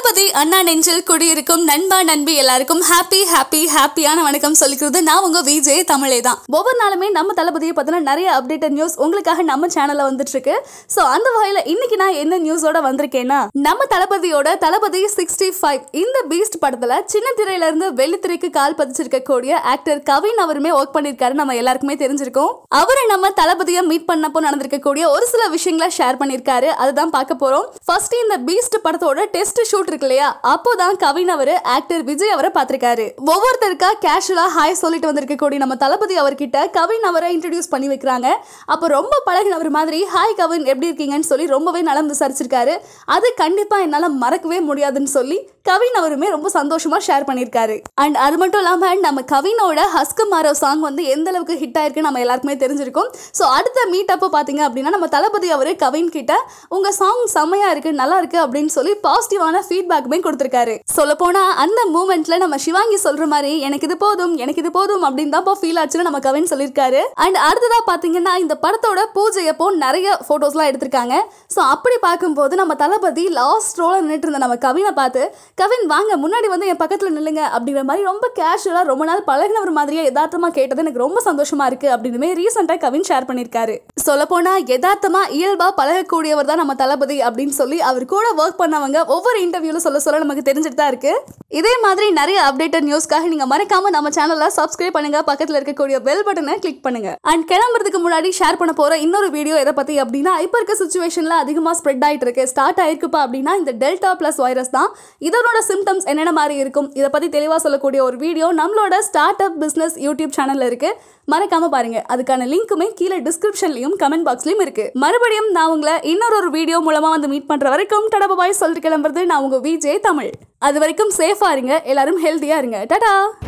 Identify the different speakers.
Speaker 1: தளபதி அண்ணா நெஞ்சில் குடியிருக்கும் நண்பா நண்பி எல்லாருக்கும் ஹாப்பி ஹாப்பி ஹாப்பியான வணக்கம் சொல்லிக்கிறது நான் உங்க விஜய் தமிழே தான் ஒவ்வொரு நாளுமே நம்ம தளபதியை பத்தின நிறைய அப்டேட்டட் நியூஸ் உங்களுக்காக நம்ம சேனல்ல வந்துட்டு இருக்கு ஸோ அந்த வகையில இன்னைக்கு நான் என்ன நியூஸோட வந்திருக்கேன்னா நம்ம தளபதியோட தளபதி சிக்ஸ்டி ஃபைவ் இந்த பீஸ்ட் படத்துல சின்ன திரையில இருந்து வெள்ளித்திரைக்கு கால் பதிச்சிருக்கக்கூடிய ஆக்டர் கவின் அவருமே ஒர்க் பண்ணிருக்காரு நம்ம எல்லாருக்குமே தெரிஞ்சிருக்கோம் அவரை நம்ம தளபதியை மீட் பண்ணப்போ நடந்திருக்கக்கூடிய ஒரு சில விஷயங்களை ஷேர் பண்ணியிருக்காரு அதுதான் பார்க்க போறோம் ஃபர்ஸ்ட் இந்த பீஸ்ட் படத்தோட டெஸ்ட் ஷூட் இருக்கு இல்லையா அப்போதான் கவின் அவரு ஆக்டர் விஜய் அவரை பார்த்திருக்காரு ஒவ்வொருத்தருக்கா கேஷுவலா ஹாய் சொல்லிட்டு வந்திருக்கக்கூடிய நம்ம தளபதி அவர்கிட்ட கவின் அவரை இன்ட்ரடியூஸ் பண்ணி வைக்கிறாங்க அப்போ ரொம்ப பழகினவர் மாதிரி ஹாய் கவின் எப்படி இருக்கீங்கன்னு சொல்லி ரொம்பவே நலம் விசாரிச்சிருக்காரு அது கண்டிப்பா என்னால மறக்கவே முடியாதுன்னு சொல்லி கவின் அவருமே ரொம்ப சந்தோஷமா ஷேர் பண்ணியிருக்காரு அண்ட் அது மட்டும் இல்லாம நம்ம கவினோட ஹஸ்கு மாரோ சாங் வந்து எந்த அளவுக்கு ஹிட் ஆயிருக்கு நம்ம எல்லாருக்குமே தெரிஞ்சிருக்கும் ஸோ அடுத்த மீட் அப்போ பார்த்தீங்க அப்படின்னா நம்ம தளபதி அவரு கவின் கிட்ட உங்க சாங் செம்மையா இருக்கு நல்லா இருக்கு அப்படின்னு சொல்லி பாசிட்டிவான ஃபீட்பேக்குமே கொடுத்திருக்காரு சொல்ல போனா அந்த மூமெண்ட்ல நம்ம சிவாங்கி சொல்ற மாதிரி எனக்கு இது போதும் எனக்கு இது போதும் அப்படின்னு தான் ஃபீல் ஆச்சுன்னு நம்ம கவின் சொல்லியிருக்காரு அண்ட் அடுத்ததா பாத்தீங்கன்னா இந்த படத்தோட பூஜை அப்போ நிறைய போட்டோஸ்லாம் எடுத்திருக்காங்க ஸோ அப்படி பார்க்கும்போது நம்ம தளபதி லாஸ்ட் ரோல நின்றுட்டு இருந்த நம்ம கவினை பார்த்து கவின் வாங்க முன்னாடி வந்து என் பக்கத்துல நில்லுங்க அப்படிங்கிற மாதிரி ரொம்ப கேஷுவலா ரொம்ப நாள் பழகினவர் மாதிரியே யதார்த்தமா கேட்டது எனக்கு ரொம்ப சந்தோஷமா இருக்கு அப்படின்னு ரீசெண்டா கவின் ஷேர் பண்ணியிருக்காரு சொல்ல போனா யதார்த்தமா இயல்பா பழகக்கூடியவர் தான் நம்ம தளபதி அப்படின்னு சொல்லி அவர் கூட ஒர்க் பண்ணவங்க ஒவ்வொரு இன்டர்வியூல சொல்ல சொல்ல நமக்கு தெரிஞ்சுட்டு தான் இருக்கு இதே மாதிரி நிறைய அப்டேட்டட் நியூஸ்க்காக நீங்க மறக்காம நம்ம சேனலை சப்ஸ்கிரைப் பண்ணுங்க பக்கத்துல இருக்கக்கூடிய பெல் பட்டனை கிளிக் பண்ணுங்க அண்ட் கிளம்புறதுக்கு முன்னாடி ஷேர் பண்ண போற இன்னொரு வீடியோ எதை பத்தி அப்படின்னா இப்போ இருக்க சுச்சுவேஷன்ல அதிகமா ஸ்ப்ரெட் ஆயிட்டு இருக்கு ஸ்டார்ட் ஆயிருக்குப்பா அப்படின்னா இந்த டெல்டா பிளஸ் வைரஸ் தான் இதனோட சிம்டம்ஸ் என்னென்ன மாதிரி இருக்கும் இதை பத்தி தெளிவா சொல்லக்கூடிய ஒரு வீடியோ நம்மளோட ஸ்டார்ட் அப் பிசினஸ் யூடியூப் சேனல்ல இருக்கு மறக்காம பாருங்க அதுக்கான லிங்க்குமே கீழே டிஸ்கிரிப்ஷன்லயும் கமெண்ட் பாக்ஸ்லயும் இருக்கு மறுபடியும் நான் உங்களை இன்னொரு ஒரு வீடியோ மூலமா வந்து மீட் பண்ற வரைக்கும் டடபா பாய் சொல்லிட்டு கிளம்புறது நான் உங்க விஜய் தமிழ் அது வரைக்கும் சேஃபா இருங்க எல்லாரும் ஹெல்த்தியா இருங்க டடா